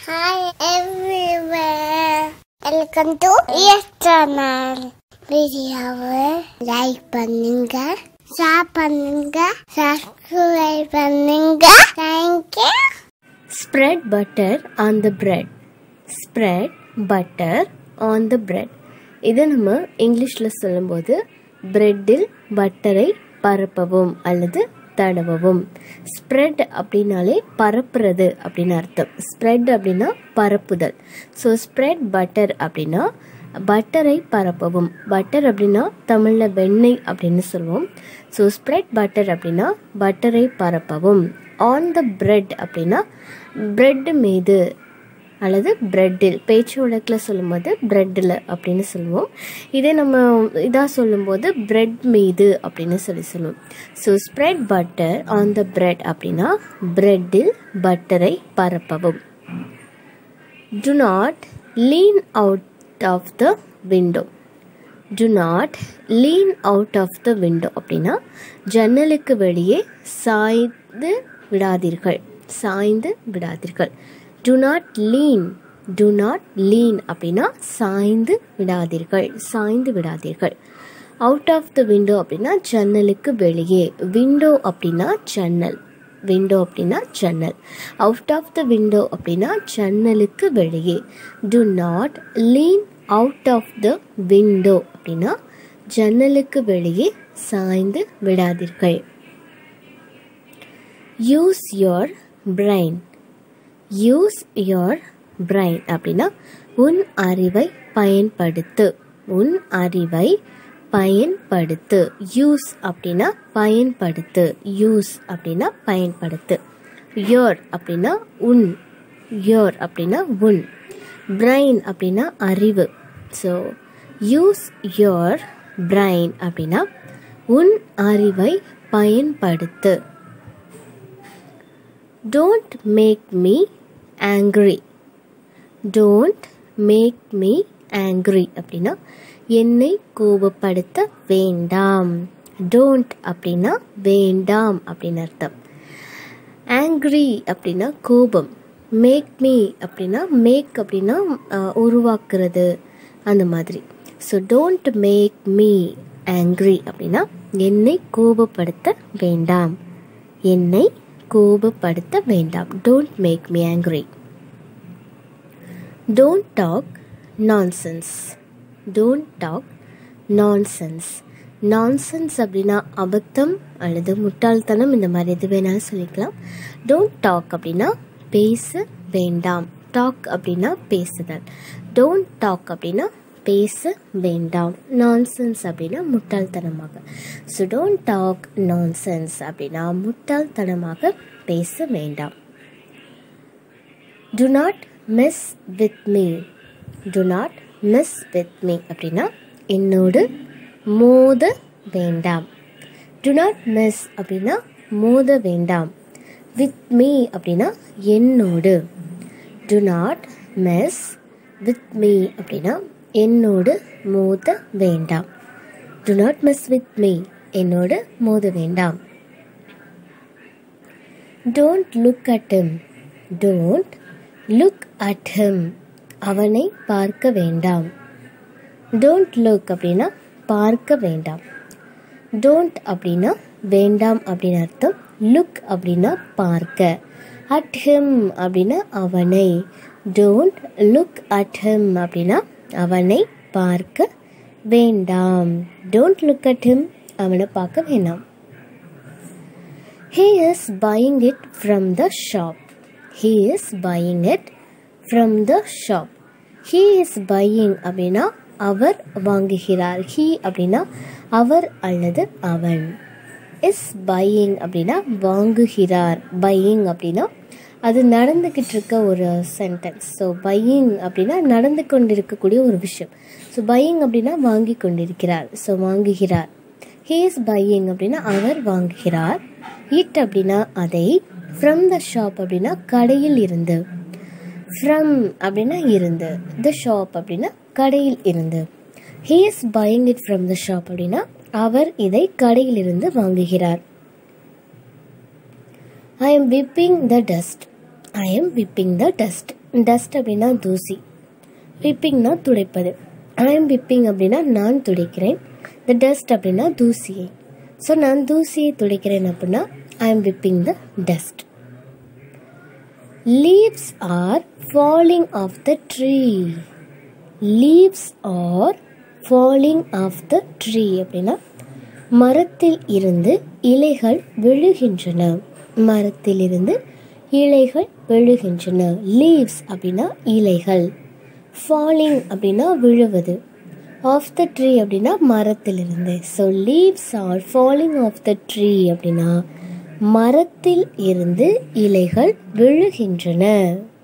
Hi everywhere. Welcome to Yes Channel. வீடியோவை like பண்ணுங்க share பண்ணுங்க சப்ஸ்கிரைப் பண்ணுங்க thank you Spread butter on the bread. Spread butter on the bread. இதை நம்ம இங்கிலீஷில் சொல்லும்போது பிரெட்டில் பட்டரை பரப்பவும் அல்லது தடவவும் ஸ்ப்ரெட் அப்படின்னாலே பரப்புறது அப்படின்னு அர்த்தம் ஸ்ப்ரெட் அப்படின்னா பரப்புதல் ஸோ ஸ்ப்ரெட் பட்டர் அப்படின்னா பட்டரை பரப்பவும் பட்டர் அப்படின்னா தமிழில் வெண்ணெய் அப்படின்னு சொல்லுவோம் ஸோ ஸ்ப்ரெட் பட்டர் அப்படின்னா பட்டரை பரப்பவும் ஆன் த பிரெட் அப்படின்னா பிரெட் மீது அல்லது பிரெட்டில் பேச்சு வழக்கில் சொல்லும்போது பிரெட்டில் அப்படின்னு சொல்லுவோம் இதே நம்ம இதாக சொல்லும்போது பிரெட் மீது அப்படின்னு சொல்லி சொல்லுவோம் so spread butter on the bread அப்படின்னா பிரெட்டில் பட்டரை பரப்பவும் do not lean out of the window do not lean out of the window அப்படின்னா ஜன்னலுக்கு வெளியே சாய்ந்து விடாதீர்கள் சாய்ந்து விடாதீர்கள் do not lean do not lean அப்படின்னா சாய்ந்து விடாதீர்கள் சாய்ந்து விடாதீர்கள் அவுட் ஆஃப் த விண்டோ அப்படின்னா ஜன்னலுக்கு வெளியே விண்டோ அப்படின்னா ஜன்னல் விண்டோ அப்படின்னா ஜன்னல் அவுட் ஆஃப் த விண்டோ அப்படின்னா ஜன்னலுக்கு வெளியே do not lean out of the window அப்படின்னா ஜன்னலுக்கு வெளியே சாய்ந்து விடாதீர்கள் use your brain use your brain அப்படின்னா உன் அறிவை பயன்படுத்து உன் அறிவை பயன்படுத்து யூஸ் அப்படின்னா பயன்படுத்து யூஸ் அப்படின்னா பயன்படுத்து யோர் அப்படின்னா உன் யோர் அப்படின்னா உன் பிரைன் அப்படின்னா அறிவு ஸோ யூஸ் யோர் பிரைன் அப்படின்னா உன் அறிவை பயன்படுத்து don't make me angry don't make me angry அப்படின்னா என்னை கோபப்படுத்த வேண்டாம் டோன்ட் அப்படின்னா வேண்டாம் அப்படின்னு அர்த்தம் ஆங்க்ரி அப்படின்னா கோபம் மேக் மீ அப்படின்னா மேக் அப்படின்னா அஹ், உருவாக்குறது அந்த மாதிரி so don't make me angry அப்படின்னா என்னை கோபப்படுத்த வேண்டாம் என்னை கோபப்படுத்த வேண்டாம் don't make me angry don't talk nonsense don't talk nonsense nonsense அப்படின்னா அபத்தம் அல்லது முட்டாள்தனம் இந்த மாதிரி எது வேணாலும் சொல்லிக்கலாம் டோன்ட் டாக் அப்படின்னா பேச வேண்டாம் டாக் அப்படின்னா பேசுதல் டோன்ட் டாக் அப்படின்னா பேச வேண்டாம் நான்சென்ஸ் அப்படின்னா முட்டாள்தனமாக ஸோ டோன்ட் டாக் நான்சென்ஸ் அப்படின்னா முட்டாள்தனமாக பேச வேண்டாம் do not mess with me do not mess with me அப்படின்னா என்னோடு மோத வேண்டாம் டு நாட் மிஸ் அப்படின்னா மோத வேண்டாம் வித் மீ அப்படின்னா என்னோடு do not mess with me அப்படின்னா என்னோடு மோத வேண்டாம் do not mess with me என்னோடு மோத வேண்டாம் don't look at him don't look at him அவனை பார்க்க வேண்டாம் டோன்ட் லுக் அப்படின்னா பார்க்க வேண்டாம் டோன்ட் அப்படின்னா வேண்டாம் அப்படின்னு அர்த்தம் லுக் அப்படின்னா பார்க்க அட் him அப்படின்னா அவனை டோன்ட் லுக் அட் him அப்படின்னா அவனை பார்க்க வேண்டாம் டோன்ட் லுக் அட் him அவனை பார்க்க வேண்டாம் He is buying it from the shop. He is buying it from the shop. He is buying அப்படின்னா அவர் வாங்குகிறார் he அப்படின்னா அவர் அல்லது அவன் இஸ் பையிங் அப்படின்னா வாங்குகிறார் பையிங் அப்படின்னா அது நடந்துக்கிட்டு இருக்க ஒரு சென்டென்ஸ் ஸோ பையிங் அப்படின்னா நடந்து கொண்டிருக்கக்கூடிய ஒரு விஷயம் ஸோ பையிங் அப்படின்னா வாங்கி கொண்டிருக்கிறார் ஸோ வாங்குகிறார் ஹீ இஸ் பையிங் அப்படின்னா அவர் வாங்குகிறார் இட் அப்படின்னா அதை ஃப்ரம் த ஷாப் அப்படின்னா கடையில் இருந்து ஃப்ரம் அப்படின்னா இருந்து த ஷாப் அப்படின்னா கடையில் இருந்து he is buying it from the shop அப்படின்னா அவர் இதை கடையில் இருந்து வாங்குகிறார் I am wiping the dust I am wiping the dust dust அப்படின்னா தூசி விப்பிங்னா துடைப்பது ஐ எம் விப்பிங் அப்படின்னா நான் துடைக்கிறேன் த டஸ்ட் அப்படின்னா தூசியை ஸோ நான் தூசியை துடைக்கிறேன் அப்படின்னா I am wiping the dust leaves are falling off the tree leaves are falling off the tree அப்படின்னா மரத்தில் இருந்து இலைகள் விழுகின்றன மரத்தில் இருந்து இலைகள் விழுகின்றன லீவ்ஸ் அப்படின்னா இலைகள் ஃபாலிங் அப்படின்னா விழுவது ஆஃப் த ட்ரீ அப்படின்னா மரத்திலிருந்து so leaves are falling off the tree அப்படின்னா மரத்தில் இருந்து இலைகள் விழுகின்றன